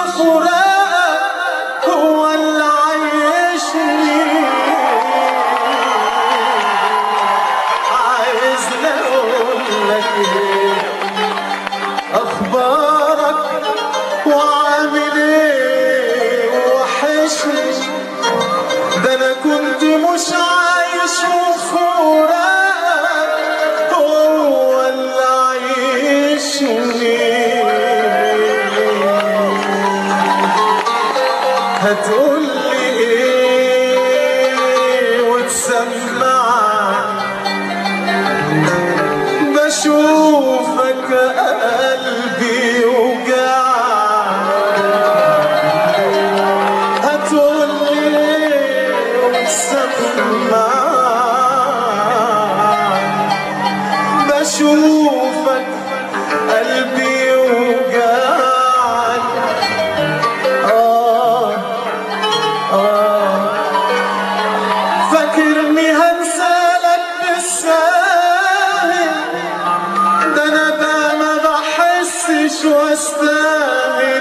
فراقك هو اللي عايشني عايز اقول لك ايه اخبارك وعامل ايه وحشني ده انا كنت مش عايش وفراقك هو اللي عايشني هتقولي ايه وتسمعني بشوفك قلبي وجعني هتقولي ايه وتسمعني بشوفك قلبي وجعني آه آه فاكرني هنسالك بالساهل ده انا بقى ما بحسش واستاهل